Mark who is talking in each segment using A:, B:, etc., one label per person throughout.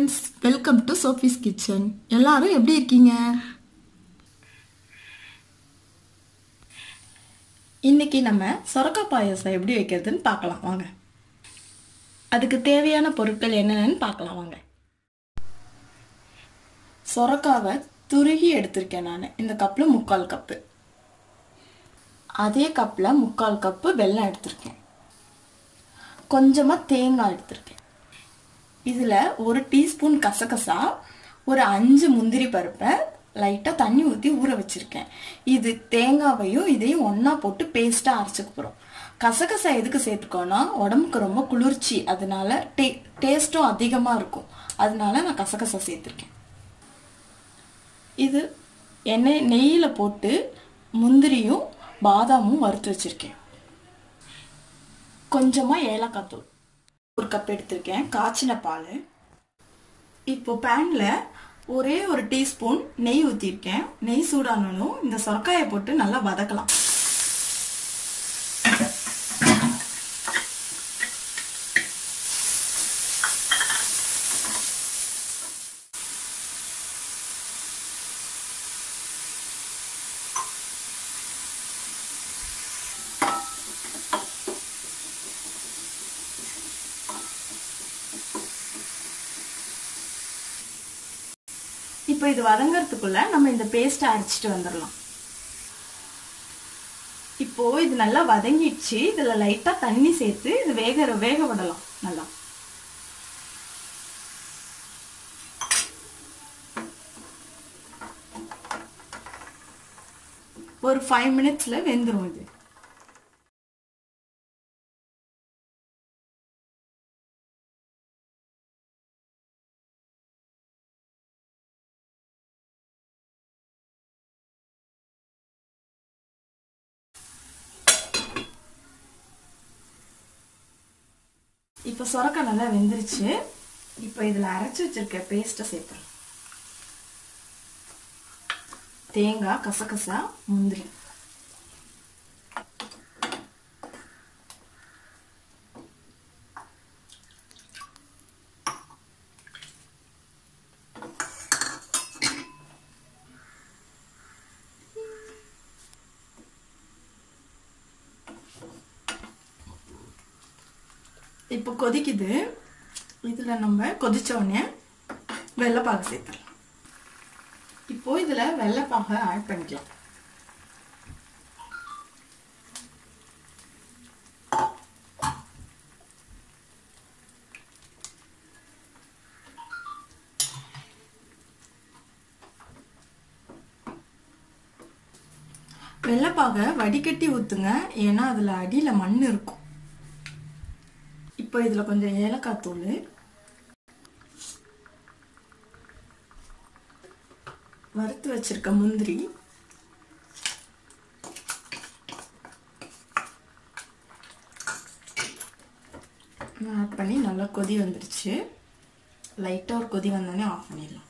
A: friends welcome to Sophie's kitchen எல்லாரும் எப்படி இருக்கீங்க இன்னைக்கு நம்ம சொரக்காய் பாயாசம் எப்படி வைக்கிறதுன்னு பார்க்கலாம் வாங்க அதுக்கு தேவையான பொருட்கள் என்னென்னு பார்க்கலாம் வாங்க சொரக்காவை துருகி எடுத்திருக்கேன் நான் இந்த கப்பில் முக்கால் கப்பு அதே கப்பில் முக்கால் கப்பு வெல்லம் எடுத்திருக்கேன் கொஞ்சமாக தேங்காய் எடுத்திருக்கேன் இதில் ஒரு டீஸ்பூன் கசகசா ஒரு அஞ்சு முந்திரி பருப்பை லைட்டாக தண்ணி ஊற்றி ஊற வச்சுருக்கேன் இது தேங்காவையும் இதையும் ஒன்றா போட்டு பேஸ்ட்டாக அரைச்சிக்க போகிறோம் கசகசா எதுக்கு சேர்த்துக்கோன்னா உடம்புக்கு ரொம்ப குளிர்ச்சி அதனால டே டேஸ்ட்டும் அதிகமாக இருக்கும் அதனால நான் கசகசா சேர்த்துருக்கேன் இது எண்ணெய் நெய்யில் போட்டு முந்திரியும் பாதாமும் வறுத்து வச்சுருக்கேன் கொஞ்சமாக ஏலக்காய் தூள் ஒரு கப் எடுத்திருக்கேன் காய்ச்சின பால் இப்போ பேனில் ஒரே ஒரு டீஸ்பூன் நெய் ஊற்றிருக்கேன் நெய் சூடானதும் இந்த சொரக்காயை போட்டு நல்லா வதக்கலாம் இப்போ இது வதங்கறதுக்குள்ள நம்ம இந்த பேஸ்ட்டை அரைச்சிட்டு வந்துடலாம் இப்போ இது நல்லா வதங்கிடுச்சு இதுல லைட்டா தண்ணி சேர்த்து இது வேக வேக விடலாம் நல்லா ஒரு ஃபைவ் மினிட்ஸ்ல வெந்துடும் இது இப்போ சொரக்காய் நல்லா வெந்துருச்சு இப்போ இதில் அரைச்சி வச்சிருக்க பேஸ்ட்டை சேர்த்துறேன் தேங்காய் கசகசா முந்திரி இப்போ கொதிக்குது இதில் நம்ம கொதிச்ச உடனே வெள்ளைப்பாகு சேர்த்துடலாம் இப்போ இதில் வெள்ளைப்பாகை ஆட் பண்ணிக்கலாம் வெள்ளைப்பாகை வடிகட்டி ஊற்றுங்க ஏன்னா அதில் அடியில் மண் இருக்கும் இப்போ இதில் கொஞ்சம் ஏலக்காய் தூள் வறுத்து வச்சிருக்க முந்திரி ஆட் பண்ணி நல்லா கொதி வந்துருச்சு லைட்டாக ஒரு கொதி வந்தோடனே ஆஃப் பண்ணிடலாம்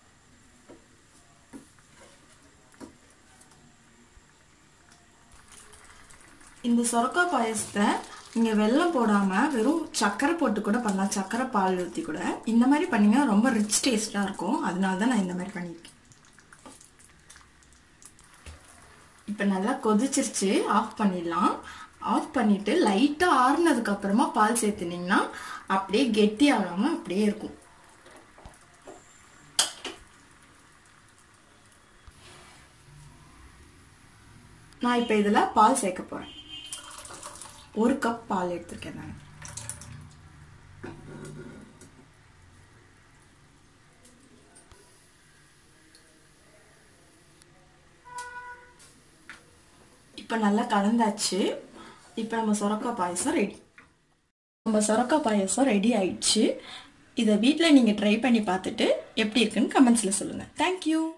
A: இந்த சொரக்காய் பாயசத்தை நீங்கள் வெல்லம் போடாமல் வெறும் சர்க்கரை போட்டு கூட பண்ணலாம் சர்க்கரை பால் ஊற்றி கூட இந்த மாதிரி பண்ணிங்கன்னா ரொம்ப ரிச் டேஸ்ட்டாக இருக்கும் அதனால தான் நான் இந்த மாதிரி பண்ணியிருக்கேன் இப்போ நல்லா கொதிச்சிருச்சு ஆஃப் பண்ணிடலாம் ஆஃப் பண்ணிவிட்டு லைட்டாக ஆறுனதுக்கு அப்புறமா பால் சேர்த்துனிங்கன்னா அப்படியே கெட்டி ஆகாமல் அப்படியே இருக்கும் நான் இப்போ இதில் பால் சேர்க்க போகிறேன் ஒரு கப் பால் எடுத்திருக்கேன் நான் இப்போ நல்லா கலந்தாச்சு இப்போ நம்ம சொரக்காய் பாயசம் ரெடி நம்ம சொரக்காய் பாயசம் ரெடி ஆயிடுச்சு இதை வீட்டில் நீங்கள் ட்ரை பண்ணி பார்த்துட்டு எப்படி இருக்குன்னு கமெண்ட்ஸில் சொல்லுங்கள் தேங்க்யூ